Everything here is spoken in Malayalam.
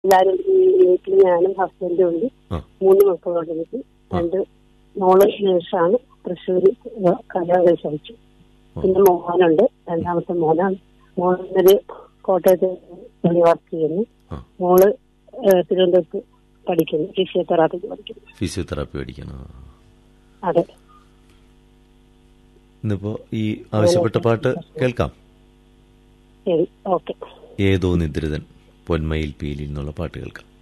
എല്ലാരും ഈ വീട്ടിൽ ഞാനും ഹസ്ബൻഡും ഉണ്ട് ആ മൂന്ന് മക്കളുണ്ട് എനിക്ക് രണ്ട് മോള് നേഴ്സാണ് തൃശ്ശൂര് കല്യാണം കഴിച്ചു പിന്നെ മോഹനുണ്ട് രണ്ടാമത്തെ മോനാണ് മോനൊരു കോട്ടയത്ത് പണി വർക്ക് ചെയ്യുന്നു ആ മോള് ഏഹ്, തിരുവനന്തപുരത്ത് പഠിക്കുന്നു ഫിസിയോതെറാപ്പിക്ക് പഠിക്കുന്നു ഫിസിയോതെറാപ്പി പഠിക്കണം അതെ ഇന്നിപ്പോ ഈ ആവശ്യപ്പെട്ട പാട്ട് കേൾക്കാം ശരി ഓക്കെ ഏതോ നിദ്രിതൻ പൊന്മയിൽ പീലി എന്നുള്ള പാട്ട് കേൾക്കാം